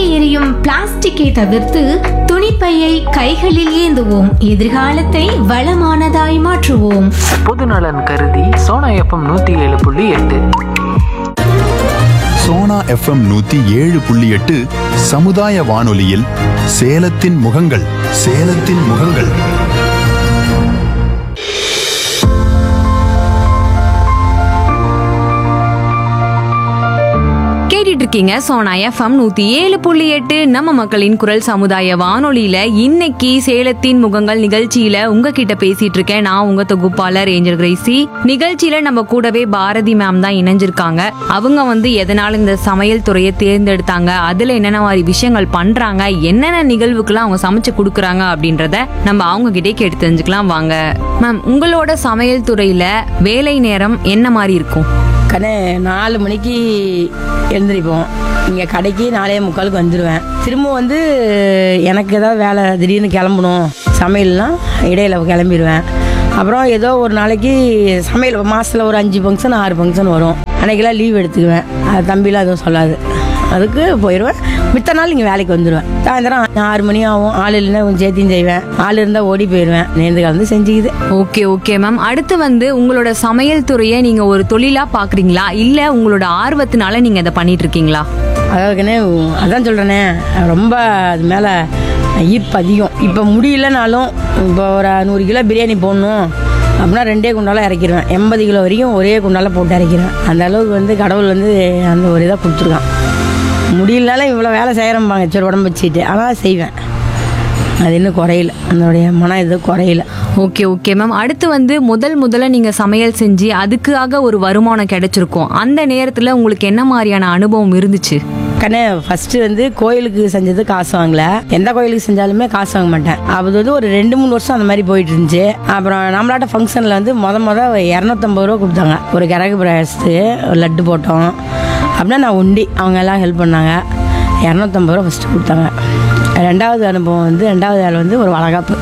தூக்கி எறியும் பிளாஸ்டிக்கை தவிர்த்து துணிப்பையை கைகளில் ஏந்துவோம் எதிர்காலத்தை வளமானதாய் மாற்றுவோம் பொதுநலன் கருதி சோனா எஃப்எம் நூற்றி ஏழு புள்ளி எட்டு சோனா எஃப்எம் நூத்தி ஏழு புள்ளி எட்டு சமுதாய வானொலியில் சேலத்தின் முகங்கள் சேலத்தின் முகங்கள் கேட்டுட்டு இருக்கீங்க சோனா எஃப்எம் நூத்தி ஏழு புள்ளி எட்டு நம்ம மக்களின் குரல் சமுதாய வானொலியில இன்னைக்கு சேலத்தின் முகங்கள் நிகழ்ச்சியில உங்ககிட்ட பேசிட்டு இருக்கேன் நான் உங்க தொகுப்பாளர் ஏஞ்சல் கிரேசி நிகழ்ச்சியில நம்ம கூடவே பாரதி மேம் தான் இணைஞ்சிருக்காங்க அவங்க வந்து எதனால இந்த சமையல் துறையை தேர்ந்தெடுத்தாங்க அதுல என்னென்ன மாதிரி விஷயங்கள் பண்றாங்க என்னென்ன நிகழ்வுக்கெல்லாம் அவங்க சமைச்சு கொடுக்குறாங்க அப்படின்றத நம்ம அவங்க கிட்டே கேட்டு தெரிஞ்சுக்கலாம் வாங்க மேம் உங்களோட சமையல் துறையில வேலை நேரம் என்ன மாதிரி இருக்கும் கண்ணே நாலு மணிக்கு எழுந்திரிப்போம் இங்கே கடைக்கு நாலே முக்காலுக்கு வந்துடுவேன் திரும்ப வந்து எனக்கு ஏதாவது வேலை திடீர்னு கிளம்பணும் சமையல்லாம் இடையில கிளம்பிடுவேன் அப்புறம் ஏதோ ஒரு நாளைக்கு சமையல் மாதத்தில் ஒரு அஞ்சு ஃபங்க்ஷன் ஆறு ஃபங்க்ஷன் வரும் அன்னைக்கெல்லாம் லீவ் எடுத்துக்குவேன் அது தம்பிலாம் எதுவும் சொல்லாது அதுக்கு போயிடுவேன் மித்த நாள் இங்கே வேலைக்கு வந்துடுவேன் சாயந்தரம் ஆறு மணி ஆகும் ஆள் இல்லைன்னா கொஞ்சம் சேர்த்தியும் செய்வேன் ஆள் இருந்தால் ஓடி போயிடுவேன் நேர்ந்து கலந்து செஞ்சுக்குது ஓகே ஓகே மேம் அடுத்து வந்து உங்களோட சமையல் துறையை நீங்க ஒரு தொழிலா பாக்குறீங்களா இல்ல உங்களோட ஆர்வத்தினால நீங்க இதை பண்ணிட்டு இருக்கீங்களா அதாவதுக்குனே அதான் சொல்கிறேனே ரொம்ப அது மேலே ஈர்ப்பு அதிகம் இப்போ முடியலனாலும் இப்போ ஒரு நூறு கிலோ பிரியாணி போடணும் அப்படின்னா ரெண்டே குண்டால இறக்கிடுவேன் எண்பது கிலோ வரைக்கும் ஒரே குண்டால போட்டு இறக்கிடுவேன் அந்த அளவுக்கு வந்து கடவுள் வந்து அந்த ஒரு இதை கொடுத்துருக்கான் முடியலனாலும் இவ்வளோ வேலை செய்கிறம்பாங்க சரி உடம்பு வச்சுட்டு ஆனால் செய்வேன் அது இன்னும் குறையல அதனுடைய மன இது குறையல ஓகே ஓகே மேம் அடுத்து வந்து முதல் முதல்ல நீங்க சமையல் செஞ்சு அதுக்காக ஒரு வருமானம் கிடைச்சிருக்கும் அந்த நேரத்துல உங்களுக்கு என்ன மாதிரியான அனுபவம் இருந்துச்சு கண்ணே ஃபர்ஸ்ட் வந்து கோயிலுக்கு செஞ்சது காசு வாங்கல எந்த கோயிலுக்கு செஞ்சாலுமே காசு வாங்க மாட்டேன் அது வந்து ஒரு ரெண்டு மூணு வருஷம் அந்த மாதிரி போயிட்டு இருந்துச்சு அப்புறம் நம்மளாட்ட ஃபங்க்ஷனில் வந்து முத முத இரநூத்தம்பது ரூபா கொடுத்தாங்க ஒரு கிழக்கு பிரயாசத்து ஒரு லட்டு போட்டோம் அப்படின்னா நான் உண்டி அவங்க எல்லாம் ஹெல்ப் பண்ணாங்க இரநூத்தம்பது ரூபா ஃபஸ்ட்டு கொடுத்தாங்க ரெண்டாவது அனுபவம் வந்து ரெண்டாவது ஆள் வந்து ஒரு வளகாப்பு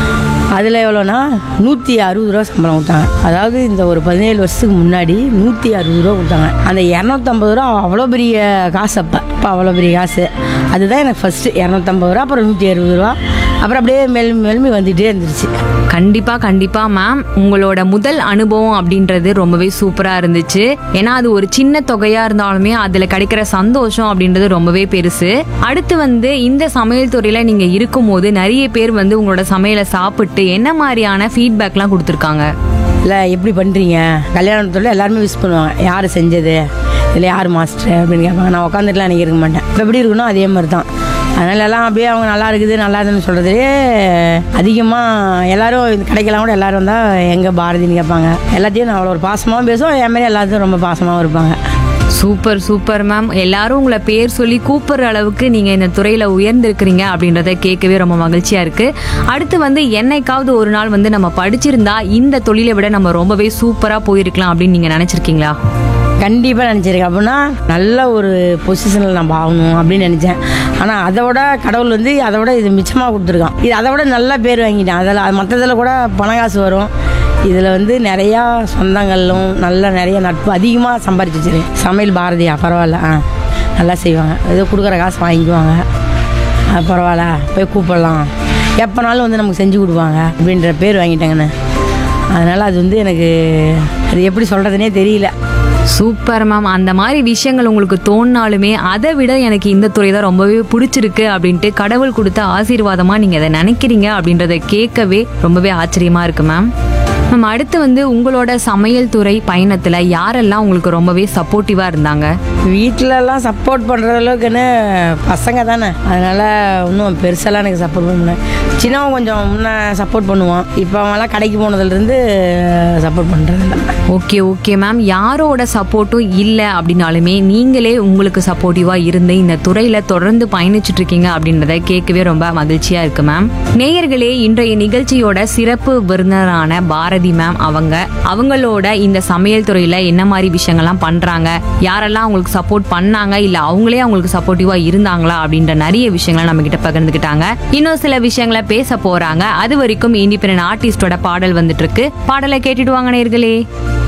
அதில் எவ்வளோனா நூற்றி அறுபது ரூபா சம்பளம் கொடுத்தாங்க அதாவது இந்த ஒரு பதினேழு வருஷத்துக்கு முன்னாடி நூற்றி அறுபது ரூபா கொடுத்தாங்க அந்த இரநூத்தம்பது ரூபா அவ்வளோ பெரிய காசு அப்போ அப்போ அவ்வளோ பெரிய காசு அதுதான் எனக்கு ஃபஸ்ட்டு இரநூத்தம்பது ரூபா அப்புறம் நூற்றி அறுபது ரூபா அப்புறம் அப்படியே மெல்மி மெல்மி வந்துகிட்டே இருந்துருச்சு கண்டிப்பா கண்டிப்பா மேம் உங்களோட முதல் அனுபவம் அப்படின்றது ரொம்பவே சூப்பரா இருந்துச்சு ஏன்னா அது ஒரு சின்ன தொகையா இருந்தாலுமே அதுல கிடைக்கிற சந்தோஷம் அப்படின்றது ரொம்பவே பெருசு அடுத்து வந்து இந்த சமையல் துறையில நீங்க இருக்கும்போது நிறைய பேர் வந்து உங்களோட சமையலை சாப்பிட்டு என்ன மாதிரியான ஃபீட்பேக்லாம் கொடுத்துருக்காங்க இல்லை எப்படி பண்ணுறீங்க கல்யாணத்தில் எல்லாருமே விஷ் பண்ணுவாங்க யார் செஞ்சது இதில் யார் மாஸ்டர் அப்படின்னு கேட்பாங்க நான் உட்காந்துட்டுலாம் எனக்கு இருக்க மாட்டேன் இப்போ எப்படி இருக்கணும் அதே மாதிரி தான் அதனால எல்லாம் அப்படியே அவங்க நல்லா இருக்குது நல்லா இருக்குதுன்னு சொல்கிறதுலே அதிகமாக எல்லாரும் இந்த கடைக்கெல்லாம் கூட எல்லாரும் தான் எங்கே பாரதின்னு கேட்பாங்க எல்லாத்தையும் நான் அவ்வளோ ஒரு பாசமாகவும் பேசுவோம் என் மாதிரி எல்லாத்தையும் ரொம்ப பாசமாகவும் இருப்பாங்க சூப்பர் சூப்பர் மேம் எல்லாரும் உங்களை பேர் சொல்லி கூப்பிடுற அளவுக்கு நீங்க இந்த துறையில உயர்ந்திருக்கிறீங்க அப்படின்றத கேட்கவே ரொம்ப மகிழ்ச்சியா இருக்கு அடுத்து வந்து என்னைக்காவது ஒரு நாள் வந்து நம்ம படிச்சிருந்தா இந்த தொழிலை விட நம்ம ரொம்பவே சூப்பரா போயிருக்கலாம் அப்படின்னு நீங்க நினைச்சிருக்கீங்களா கண்டிப்பாக நினச்சிருக்கேன் அப்படின்னா நல்ல ஒரு பொசிஷனில் நம்ம ஆகணும் அப்படின்னு நினச்சேன் ஆனால் அதை விட கடவுள் வந்து அதை விட இது மிச்சமாக கொடுத்துருக்கான் இது அதை விட நல்ல பேர் வாங்கிட்டேன் அதில் மற்றதில் கூட பண காசு வரும் இதில் வந்து நிறையா சொந்தங்களும் நல்ல நிறைய நட்பு அதிகமாக சம்பாரிச்சு வச்சிருக்கேன் சமையல் பாரதியா பரவாயில்ல ஆ நல்லா செய்வாங்க ஏதோ கொடுக்குற காசு வாங்கிக்குவாங்க அது பரவாயில்ல போய் கூப்பிடலாம் எப்போனாலும் வந்து நமக்கு செஞ்சு கொடுப்பாங்க அப்படின்ற பேர் வாங்கிட்டேங்கண்ணே அதனால் அது வந்து எனக்கு அது எப்படி சொல்கிறதுனே தெரியல சூப்பர் மேம் அந்த மாதிரி விஷயங்கள் உங்களுக்கு தோணினாலுமே அதை விட எனக்கு இந்த துறை தான் ரொம்பவே பிடிச்சிருக்கு அப்படின்ட்டு கடவுள் கொடுத்த ஆசீர்வாதமா நீங்க அதை நினைக்கிறீங்க அப்படின்றத கேட்கவே ரொம்பவே ஆச்சரியமா இருக்கு மேம் மேம் அடுத்து வந்து உங்களோட சமையல் துறை பயணத்துல யாரெல்லாம் உங்களுக்கு ரொம்பவே சப்போர்ட்டிவா இருந்தாங்க வீட்டிலலாம் சப்போர்ட் பண்ணுற அளவுக்குன்னு பசங்க தானே அதனால் இன்னும் பெருசாலாம் எனக்கு சப்போர்ட் பண்ண முடியல சின்னவன் கொஞ்சம் முன்ன சப்போர்ட் பண்ணுவான் இப்போ அவன்லாம் கடைக்கு போனதுலேருந்து சப்போர்ட் பண்ணுறதில்ல ஓகே ஓகே மேம் யாரோட சப்போர்ட்டும் இல்லை அப்படின்னாலுமே நீங்களே உங்களுக்கு சப்போர்ட்டிவாக இருந்து இந்த துறையில் தொடர்ந்து பயணிச்சுட்டு இருக்கீங்க அப்படின்றத கேட்கவே ரொம்ப மகிழ்ச்சியாக இருக்கு மேம் நேயர்களே இன்றைய நிகழ்ச்சியோட சிறப்பு விருந்தினரான பாரதி மேம் அவங்க அவங்களோட இந்த சமையல் துறையில் என்ன மாதிரி விஷயங்கள்லாம் பண்ணுறாங்க யாரெல்லாம் அவங்களுக்கு சப்போர்ட் பண்ணாங்க இல்லை அவங்களே அவங்களுக்கு சப்போர்ட்டிவாக இருந்தாங்களா அப்படின்ற நிறைய விஷயங்களை நம்ம கிட்ட பகிர்ந்துக்கிட்டாங்க இன்னும் சில விஷயங்களை பேச போறாங்க அது வரைக்கும் இண்டிபெண்டன்ட் ஆர்டிஸ்டோட பாடல் வந்துட்டு இருக்கு பாடலை கேட்டுட்டு வாங்க நேயர்களே